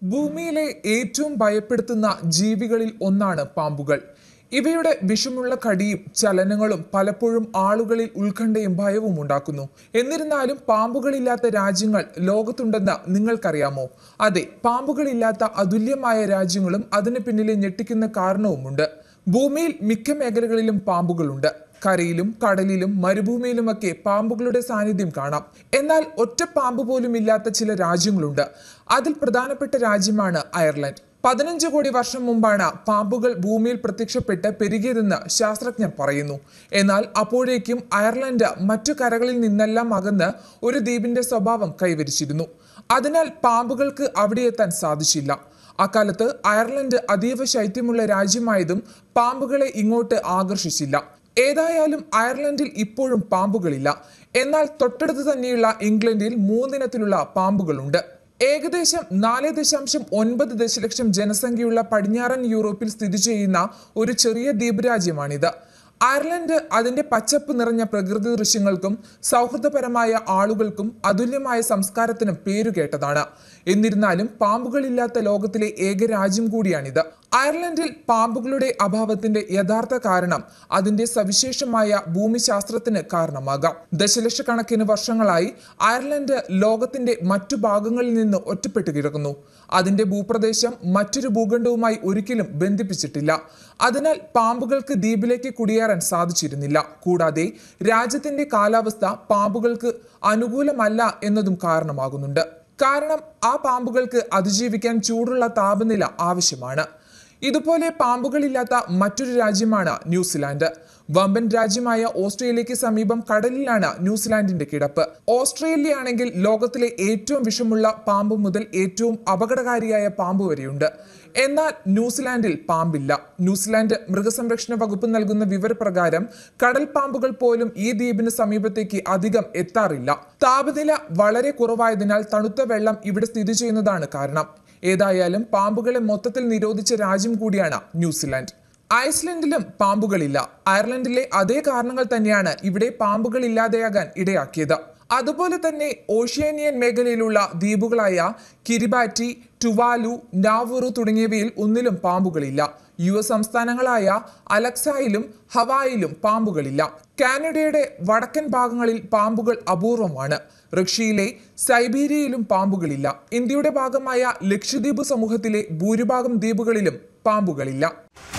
ഭൂമിയിലെ ഏറ്റവും ഭയപ്പെടുത്തുന്ന ജീവികളിൽ ഒന്നാണ് പാമ്പുകൾ ഇവയുടെ വിഷമുള്ള കടിയും ചലനങ്ങളും പലപ്പോഴും ആളുകളിൽ ഉത്കണ്ഠയും ഭയവും ഉണ്ടാക്കുന്നു എന്നിരുന്നാലും പാമ്പുകളില്ലാത്ത രാജ്യങ്ങൾ ലോകത്തുണ്ടെന്ന് നിങ്ങൾക്കറിയാമോ അതെ പാമ്പുകളില്ലാത്ത അതുല്യമായ രാജ്യങ്ങളും അതിന് പിന്നിലെ ഞെട്ടിക്കുന്ന കാരണവുമുണ്ട് ഭൂമിയിൽ മിക്ക മേഖലകളിലും പാമ്പുകളുണ്ട് കരയിലും കടലിലും മരുഭൂമിയിലുമൊക്കെ പാമ്പുകളുടെ സാന്നിധ്യം കാണാം എന്നാൽ ഒറ്റ പാമ്പ് പോലും ഇല്ലാത്ത ചില രാജ്യങ്ങളുണ്ട് അതിൽ പ്രധാനപ്പെട്ട രാജ്യമാണ് അയർലൻഡ് പതിനഞ്ച് കോടി വർഷം മുമ്പാണ് പാമ്പുകൾ ഭൂമിയിൽ പ്രത്യക്ഷപ്പെട്ട് പെരുകിയതെന്ന് ശാസ്ത്രജ്ഞർ പറയുന്നു എന്നാൽ അപ്പോഴേക്കും അയർലൻഡ് മറ്റു കരകളിൽ നിന്നെല്ലാം അകന്ന് ഒരു ദ്വീപിന്റെ സ്വഭാവം കൈവരിച്ചിരുന്നു അതിനാൽ പാമ്പുകൾക്ക് അവിടെ എത്താൻ സാധിച്ചില്ല അക്കാലത്ത് അയർലൻഡ് അതീവ ശൈത്യമുള്ള രാജ്യമായതും പാമ്പുകളെ ഇങ്ങോട്ട് ആകർഷിച്ചില്ല ഏതായാലും അയർലൻഡിൽ ഇപ്പോഴും പാമ്പുകളില്ല എന്നാൽ തൊട്ടടുത്ത് തന്നെയുള്ള ഇംഗ്ലണ്ടിൽ മൂന്നിനത്തിലുള്ള പാമ്പുകളുണ്ട് ഏകദേശം നാല് ദശാംശം ഒൻപത് ദശലക്ഷം ജനസംഖ്യയുള്ള പടിഞ്ഞാറൻ യൂറോപ്പിൽ സ്ഥിതി ചെയ്യുന്ന ഒരു ചെറിയ ദ്വീപ് രാജ്യമാണിത് അയർലൻഡ് അതിന്റെ പച്ചപ്പ് നിറഞ്ഞ പ്രകൃതി ദൃശ്യങ്ങൾക്കും സൗഹൃദപരമായ ആളുകൾക്കും അതുല്യമായ സംസ്കാരത്തിനും പേരുകേട്ടതാണ് എന്നിരുന്നാലും പാമ്പുകളില്ലാത്ത ലോകത്തിലെ ഏക രാജ്യം കൂടിയാണിത് അയർലൻഡിൽ പാമ്പുകളുടെ അഭാവത്തിന്റെ യഥാർത്ഥ കാരണം അതിന്റെ സവിശേഷമായ ഭൂമിശാസ്ത്രത്തിന് കാരണമാകാം ദശലക്ഷക്കണക്കിന് വർഷങ്ങളായി അയർലൻഡ് ലോകത്തിന്റെ മറ്റു ഭാഗങ്ങളിൽ നിന്ന് ഒറ്റപ്പെട്ടു കിടക്കുന്നു അതിന്റെ ഭൂപ്രദേശം മറ്റൊരു ഭൂഖണ്ഡവുമായി ഒരിക്കലും ബന്ധിപ്പിച്ചിട്ടില്ല അതിനാൽ പാമ്പുകൾക്ക് ദ്വീപിലേക്ക് കുടിയേറാൻ സാധിച്ചിരുന്നില്ല കൂടാതെ രാജ്യത്തിന്റെ കാലാവസ്ഥ പാമ്പുകൾക്ക് അനുകൂലമല്ല എന്നതും കാരണമാകുന്നുണ്ട് കാരണം ആ പാമ്പുകൾക്ക് അതിജീവിക്കാൻ ചൂടുള്ള താപനില ആവശ്യമാണ് ഇതുപോലെ പാമ്പുകളില്ലാത്ത മറ്റൊരു രാജ്യമാണ് ന്യൂസിലാൻഡ് വമ്പൻ രാജ്യമായ ഓസ്ട്രേലിയയ്ക്ക് സമീപം കടലിലാണ് ന്യൂസിലാൻഡിന്റെ കിടപ്പ് ഓസ്ട്രേലിയ ആണെങ്കിൽ ലോകത്തിലെ ഏറ്റവും വിഷമുള്ള പാമ്പ് മുതൽ ഏറ്റവും അപകടകാരിയായ പാമ്പ് വരെയുണ്ട് എന്നാൽ ന്യൂസിലാൻഡിൽ പാമ്പില്ല ന്യൂസിലാൻഡ് മൃഗസംരക്ഷണ വകുപ്പ് നൽകുന്ന വിവരപ്രകാരം കടൽ പാമ്പുകൾ പോലും ഈ ദ്വീപിന് സമീപത്തേക്ക് അധികം എത്താറില്ല താപനില വളരെ കുറവായതിനാൽ തണുത്ത വെള്ളം ഇവിടെ സ്ഥിതി ചെയ്യുന്നതാണ് കാരണം ഏതായാലും പാമ്പുകളെ മൊത്തത്തിൽ നിരോധിച്ച രാജ്യം കൂടിയാണ് ന്യൂസിലാൻഡ് ഐസ്ലൻഡിലും പാമ്പുകളില്ല അയർലൻഡിലെ അതേ കാരണങ്ങൾ തന്നെയാണ് ഇവിടെ പാമ്പുകൾ ഇല്ലാതെയാകാൻ ഇടയാക്കിയത് അതുപോലെ തന്നെ ഓഷ്യാനിയൻ മേഖലയിലുള്ള ദ്വീപുകളായ കിരിബാറ്റി ടുവാലു നാവുറു തുടങ്ങിയവയിൽ ഒന്നിലും പാമ്പുകളില്ല യു എസ് സംസ്ഥാനങ്ങളായ അലക്സായിലും ഹവായിലും പാമ്പുകളില്ല കാനഡയുടെ വടക്കൻ ഭാഗങ്ങളിൽ പാമ്പുകൾ അപൂർവമാണ് റഷ്യയിലെ സൈബീരിയയിലും പാമ്പുകളില്ല ഇന്ത്യയുടെ ഭാഗമായ ലക്ഷദ്വീപ് സമൂഹത്തിലെ ഭൂരിഭാഗം ദ്വീപുകളിലും പാമ്പുകളില്ല